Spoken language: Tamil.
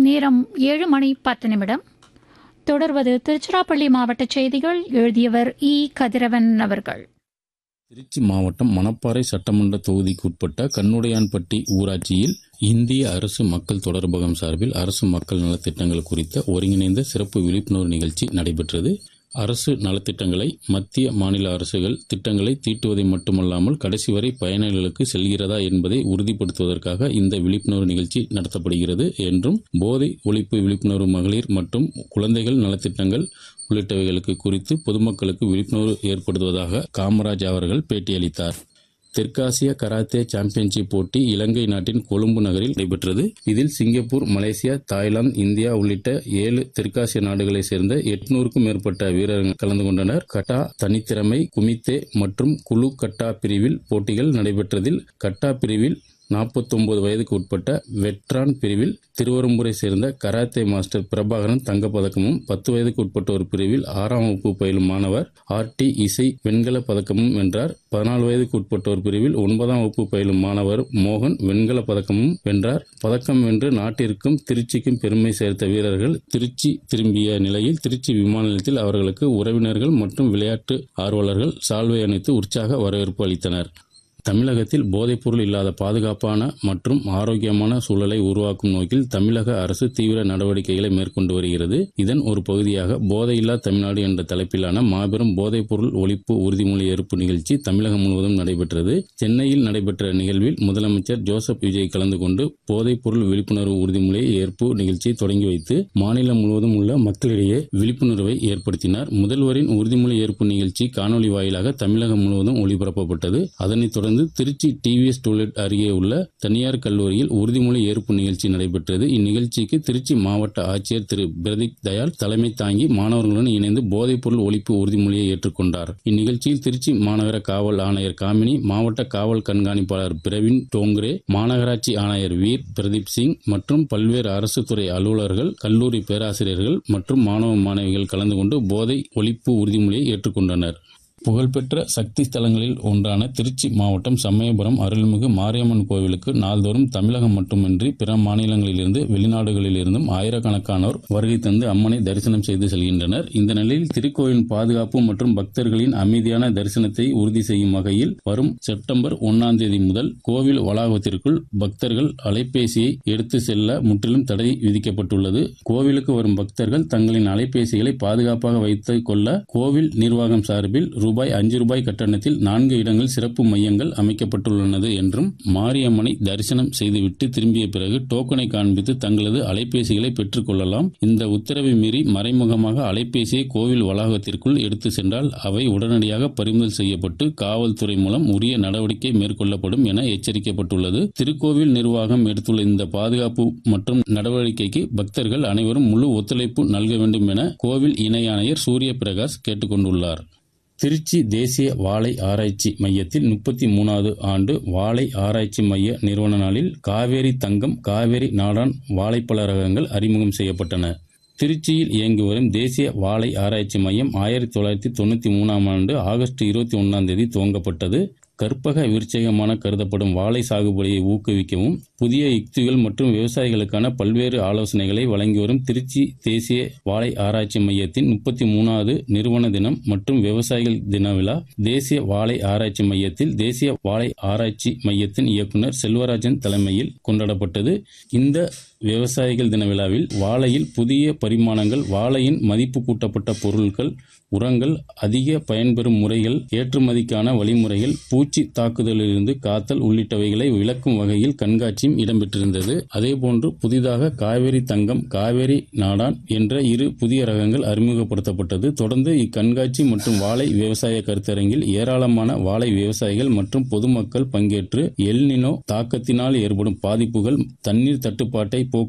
நேரம் ஏழு மணி பத்து நிமிடம் தொடர்வது திருச்சிராப்பள்ளி மாவட்ட செய்திகள் எழுதியவர் இ கதிரவன் அவர்கள் திருச்சி மாவட்டம் மணப்பாறை சட்டமன்ற தொகுதிக்கு உட்பட்ட கண்ணுடையான்பட்டி ஊராட்சியில் இந்திய அரசு மக்கள் தொடர்பகம் சார்பில் அரசு மக்கள் நலத்திட்டங்கள் குறித்த ஒருங்கிணைந்த சிறப்பு விழிப்புணர்வு நிகழ்ச்சி நடைபெற்றது அரசு நலத்திட்டங்களை மத்திய மாநில அரசுகள் திட்டங்களை தீட்டுவதை மட்டுமல்லாமல் கடைசி வரை பயனாளிகளுக்கு செல்கிறதா என்பதை உறுதிப்படுத்துவதற்காக இந்த விழிப்புணர்வு நிகழ்ச்சி நடத்தப்படுகிறது என்றும் போதை ஒழிப்பு விழிப்புணர்வு மகளிர் மற்றும் குழந்தைகள் நலத்திட்டங்கள் உள்ளிட்டவைகளுக்கு குறித்து பொதுமக்களுக்கு விழிப்புணர்வு ஏற்படுத்துவதாக காமராஜ் அவர்கள் பேட்டியளித்தார் தெற்காசிய கராத்தே சாம்பியன்ஷிப் போட்டி இலங்கை நாட்டின் கொழும்பு நகரில் நடைபெற்றது இதில் சிங்கப்பூர் மலேசியா தாய்லாந்து இந்தியா உள்ளிட்ட ஏழு தெற்காசிய நாடுகளைச் சேர்ந்த எட்நூறுக்கும் மேற்பட்ட வீரர்கள் கலந்து கொண்டனர் கட்டா தனித்திறமை குமித்தே மற்றும் குழு கட்டா பிரிவில் போட்டிகள் நடைபெற்றதில் கட்டா பிரிவில் நாற்பத்தொன்பது வயதுக்கு உட்பட்ட வெட்ரான் பிரிவில் திருவரம்பூரை சேர்ந்த கராத்தே மாஸ்டர் பிரபாகரன் தங்கப்பதக்கமும் பத்து வயதுக்கு உட்பட்ட ஒரு பிரிவில் ஆறாம் வகுப்பு பயிலும் மாணவர் ஆர் டி இசை வெண்கல பதக்கமும் வென்றார் பதினாலு வயதுக்கு உட்பட்ட ஒரு பிரிவில் ஒன்பதாம் வகுப்பு பயிலும் மாணவர் மோகன் வெண்கல பதக்கமும் வென்றார் பதக்கம் வென்று நாட்டிற்கும் திருச்சிக்கும் பெருமை சேர்த்த வீரர்கள் திருச்சி திரும்பிய நிலையில் திருச்சி விமான நிலையத்தில் அவர்களுக்கு உறவினர்கள் மற்றும் விளையாட்டு ஆர்வலர்கள் சால்வை அணித்து உற்சாக வரவேற்பு அளித்தனர் தமிழகத்தில் போதைப்பொருள் இல்லாத பாதுகாப்பான மற்றும் ஆரோக்கியமான சூழலை உருவாக்கும் நோக்கில் தமிழக அரசு தீவிர நடவடிக்கைகளை மேற்கொண்டு வருகிறது இதன் ஒரு பகுதியாக போதையில்லா தமிழ்நாடு என்ற தலைப்பிலான மாபெரும் போதைப்பொருள் ஒழிப்பு உறுதிமொழி ஏற்பு நிகழ்ச்சி தமிழகம் முழுவதும் நடைபெற்றது சென்னையில் நடைபெற்ற நிகழ்வில் முதலமைச்சர் ஜோசப் விஜய் கலந்து கொண்டு போதைப்பொருள் விழிப்புணர்வு உறுதிமொழி ஏற்பு நிகழ்ச்சியை தொடங்கி வைத்து மாநிலம் முழுவதும் உள்ள மக்களிடையே விழிப்புணர்வை ஏற்படுத்தினார் முதல்வரின் உறுதிமொழி ஏற்பு நிகழ்ச்சி காணொலி வாயிலாக தமிழகம் முழுவதும் ஒளிபரப்பப்பட்டது அதனைத் தொடர்ந்து திருச்சி டிவிஎஸ் டூலெட் அருகே உள்ள தனியார் கல்லூரியில் உறுதிமொழி ஏற்பு நிகழ்ச்சி நடைபெற்றது இந்நிகழ்ச்சிக்கு திருச்சி மாவட்ட ஆட்சியர் திரு பிரதீப் தயாள் தலைமை தாங்கி மாணவர்களுடன் இணைந்து போதைப்பொருள் ஒழிப்பு உறுதிமொழியை ஏற்றுக்கொண்டார் இந்நிகழ்ச்சியில் திருச்சி மாநகர காவல் ஆணையர் காமினி மாவட்ட காவல் கண்காணிப்பாளர் பிரவீன் டோங்ரே மாநகராட்சி ஆணையர் வீர் பிரதீப் சிங் மற்றும் பல்வேறு அரசு துறை அலுவலர்கள் கல்லூரி பேராசிரியர்கள் மற்றும் மாணவ மாணவிகள் கலந்து கொண்டு போதை ஒழிப்பு உறுதிமொழியை ஏற்றுக்கொண்டனர் புகழ்பெற்ற சக்தி ஸ்தலங்களில் ஒன்றான திருச்சி மாவட்டம் சமயபுரம் அருள்மிகு மாரியம்மன் கோவிலுக்கு நாள்தோறும் தமிழகம் மட்டுமின்றி பிற மாநிலங்களிலிருந்து வெளிநாடுகளிலிருந்தும் ஆயிரக்கணக்கானோர் வருகை தந்து அம்மனை தரிசனம் செய்து செல்கின்றனர் இந்த நிலையில் திருக்கோயிலின் பாதுகாப்பு மற்றும் பக்தர்களின் அமைதியான தரிசனத்தை உறுதி செய்யும் வகையில் வரும் செப்டம்பர் ஒன்னாம் தேதி முதல் கோவில் வளாகத்திற்குள் பக்தர்கள் அலைபேசியை எடுத்து செல்ல முற்றிலும் தடை விதிக்கப்பட்டுள்ளது கோவிலுக்கு வரும் பக்தர்கள் தங்களின் அலைபேசிகளை பாதுகாப்பாக வைத்துக் கொள்ள கோவில் நிர்வாகம் சார்பில் ரூபாய் அஞ்சு ரூபாய் கட்டணத்தில் நான்கு இடங்கள் சிறப்பு மையங்கள் அமைக்கப்பட்டுள்ளது என்றும் மாரியம்மனை தரிசனம் செய்துவிட்டு திரும்பிய பிறகு டோக்கனை காண்பித்து தங்களது அலைபேசிகளை பெற்றுக் கொள்ளலாம் இந்த உத்தரவை மீறி மறைமுகமாக அலைபேசியை கோவில் வளாகத்திற்குள் எடுத்து சென்றால் அவை உடனடியாக பறிமுதல் செய்யப்பட்டு காவல்துறை மூலம் உரிய நடவடிக்கை மேற்கொள்ளப்படும் என எச்சரிக்கப்பட்டுள்ளது திருக்கோவில் நிர்வாகம் எடுத்துள்ள இந்த பாதுகாப்பு மற்றும் நடவடிக்கைக்கு பக்தர்கள் அனைவரும் முழு ஒத்துழைப்பு நல்க வேண்டும் என கோவில் இணை ஆணையர் சூரிய பிரகாஷ் கேட்டுக் கொண்டுள்ளார் திருச்சி தேசிய வாழை ஆராய்ச்சி மையத்தில் முப்பத்தி மூணாவது ஆண்டு வாழை ஆராய்ச்சி மைய நிறுவன நாளில் காவேரி தங்கம் காவேரி நாடான் வாழைப்பழ ரகங்கள் அறிமுகம் செய்யப்பட்டன திருச்சியில் இயங்கி வரும் தேசிய வாழை ஆராய்ச்சி மையம் ஆயிரத்தி தொள்ளாயிரத்தி தொண்ணூற்றி மூணாம் ஆண்டு ஆகஸ்ட் இருபத்தி ஒன்றாம் தேதி துவங்கப்பட்டது கற்பக விருட்சகமான கருதப்படும் வாழை சாகுபடியை ஊக்குவிக்கவும் புதிய யுக்திகள் மற்றும் விவசாயிகளுக்கான பல்வேறு ஆலோசனைகளை வழங்கி வரும் திருச்சி தேசிய வாழை ஆராய்ச்சி மையத்தின் முப்பத்தி மூணாவது நிறுவன தினம் மற்றும் விவசாயிகள் தின விழா தேசிய வாழை ஆராய்ச்சி மையத்தில் தேசிய வாழை ஆராய்ச்சி மையத்தின் இயக்குநர் செல்வராஜன் தலைமையில் கொண்டாடப்பட்டது இந்த விவசாயிகள் தின விழாவில் வாழையில் புதிய பரிமாணங்கள் வாழையின் மதிப்பு கூட்டப்பட்ட பொருட்கள் உரங்கள் அதிக பயன்பெறும் முறைகள் ஏற்றுமதிக்கான வழிமுறைகள் பூச்சி தாக்குதலிலிருந்து காத்தல் உள்ளிட்டவைகளை விளக்கும் வகையில் கண்காட்சியும் இடம்பெற்றிருந்தது அதேபோன்று புதிதாக காவேரி தங்கம் காவேரி நாடான் என்ற இரு புதிய ரகங்கள் அறிமுகப்படுத்தப்பட்டது தொடர்ந்து இக்கண்காட்சி மற்றும் வாழை விவசாய கருத்தரங்கில் ஏராளமான வாழை விவசாயிகள் மற்றும் பொதுமக்கள் பங்கேற்று எல்னினோ தாக்கத்தினால் ஏற்படும் பாதிப்புகள் தண்ணீர் தட்டுப்பாட்டை போக்கு